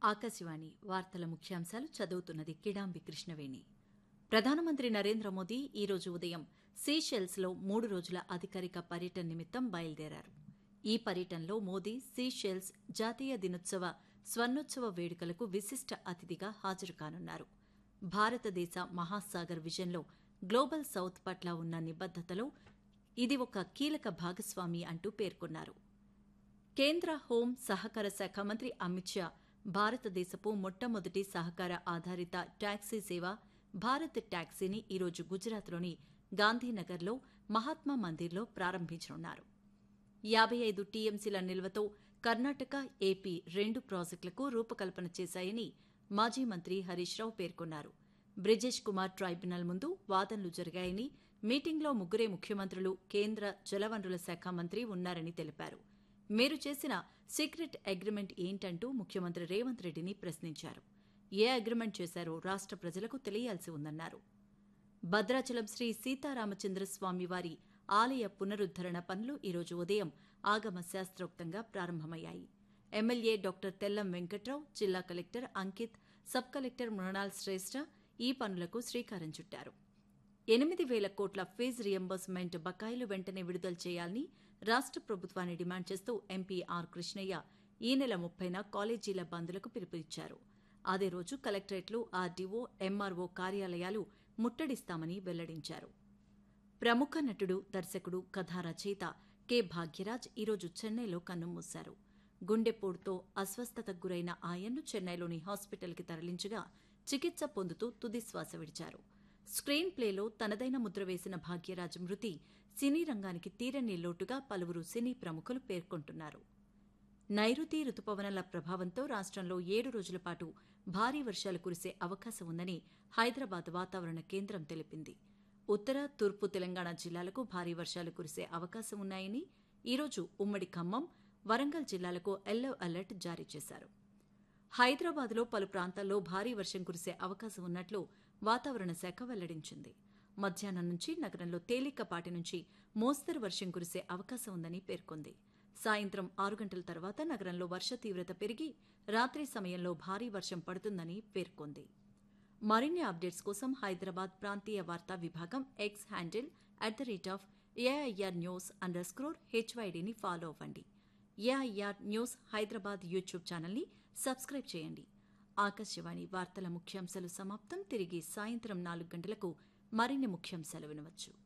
ఆకాశవాణి వార్తల ముఖ్యాంశాలు చదువుతున్నది కిడాంబి కృష్ణవేణి ప్రధానమంత్రి నరేంద్ర మోదీ ఈ రోజు ఉదయం సీషెల్స్లో మూడు రోజుల అధికారిక పర్యటన నిమిత్తం బయలుదేరారు ఈ పర్యటనలో మోదీ సీషెల్స్ జాతీయ దినోత్సవ స్వర్ణోత్సవ వేడుకలకు విశిష్ట అతిథిగా హాజరు కానున్నారు భారతదేశ మహాసాగర్ విజన్లో గ్లోబల్ సౌత్ పట్ల ఉన్న నిబద్దతలో ఇది ఒక కీలక భాగస్వామి అంటూ పేర్కొన్నారు కేంద్ర హోం సహకార శాఖ మంత్రి అమిత్ షా భారతదేశపు మొట్టమొదటి సహకార ఆధారిత టాక్సీ సేవ భారత్ టాక్సీని ఈరోజు గుజరాత్లోని గాంధీనగర్లో మహాత్మా మందిర్లో ప్రారంభించనున్నారు యాభై ఐదు టీఎంసీల నిల్వతో కర్ణాటక ఏపీ రెండు ప్రాజెక్టులకు రూపకల్పన చేశాయని మాజీ మంత్రి హరీష్ రావు పేర్కొన్నారు బ్రిజేష్ కుమార్ ట్రైబ్యునల్ ముందు వాదనలు జరిగాయని మీటింగ్లో ముగ్గురే ముఖ్యమంత్రులు కేంద్ర జలవనరుల శాఖ మంత్రి ఉన్నారని తెలిపారు మీరు చేసిన సీక్రెట్ అగ్రిమెంట్ ఏంటంటూ ముఖ్యమంత్రి రేవంత్ రెడ్డిని ప్రశ్నించారు ఏ అగ్రిమెంట్ చేశారో రాష్ట్ర ప్రజలకు తెలియాల్సి ఉందన్నారు భద్రాచలం శ్రీ సీతారామచంద్ర స్వామివారి ఆలయ పునరుద్దరణ పనులు ఈరోజు ఉదయం ఆగమ శాస్త్రోక్తంగా ప్రారంభమయ్యాయి ఎమ్మెల్యే డాక్టర్ తెల్లం వెంకట్రావు జిల్లా collector Ankit sub collector Mrunal Shrestha ఈ పనులకు శ్రీకారం చుట్టారు ఎనిమిది వేల కోట్ల ఫీజు రియంబర్స్మెంట్ బకాయిలు వెంటనే విడుదల చేయాలని రాష్ట్ర ప్రభుత్వాన్ని డిమాండ్ చేస్తూ ఎంపీ ఆర్ కృష్ణయ్య ఈ నెల ముప్పైన కాలేజీల బందులకు పిలుపునిచ్చారు అదే రోజు కలెక్టరేట్లు ఆర్డీఓ ఎంఆర్ఓ కార్యాలయాలు ముట్టడిస్తామని వెల్లడించారు ప్రముఖ నటుడు దర్శకుడు కథా రచయిత కె భాగ్యరాజ్ ఈరోజు చెన్నైలో కన్నుమూశారు గుండెపోటుతో అస్వస్థతకు గురైన ఆయన్ను చెన్నైలోని హాస్పిటల్కి తరలించగా చికిత్స పొందుతూ తుది శ్వాస విడిచారు స్క్రీన్ ప్లేలో తనదైన ముద్ర వేసిన భాగ్యరాజ్ మృతి సినీ రంగానికి తీరని లోటుగా పలువురు సినీ ప్రముఖులు పేర్కొంటున్నారు నైరుతి రుతుపవనాల ప్రభావంతో రాష్ట్రంలో ఏడు రోజుల పాటు భారీ వర్షాలు కురిసే అవకాశం ఉందని హైదరాబాద్ వాతావరణ కేంద్రం తెలిపింది ఉత్తర తూర్పు తెలంగాణ జిల్లాలకు భారీ వర్షాలు కురిసే అవకాశం ఉన్నాయని ఈరోజు ఉమ్మడి ఖమ్మం వరంగల్ జిల్లాలకు ఎల్లో అలర్ట్ జారీ చేశారు హైదరాబాద్లో పలు ప్రాంతాల్లో భారీ వర్షం కురిసే అవకాశం ఉన్నట్లు వాతావరణ శాఖ వెల్లడించింది మధ్యాహ్నం నుంచి నగరంలో తేలికపాటి నుంచి మోస్తరు వర్షం కురిసే అవకాశం ఉందని పేర్కొంది సాయంత్రం ఆరు గంటల తర్వాత నగరంలో వర్ష తీవ్రత పెరిగి రాత్రి సమయంలో భారీ వర్షం పడుతుందని పేర్కొంది మరిన్ని అప్డేట్స్ కోసం హైదరాబాద్ ప్రాంతీయ వార్తా విభాగం X handle at the rate of AIR news underscore హెచ్వైడీని ఫాలో అవ్వండి ఏఐఆర్ న్యూస్ హైదరాబాద్ యూట్యూబ్ ఛానల్ని సబ్స్క్రైబ్ చేయండి ఆకాశవాణి వార్తల ముఖ్యాంశాలు సమాప్తం తిరిగి సాయంత్రం నాలుగు గంటలకు మరిన్ని ముఖ్యాంశాలు వినవచ్చు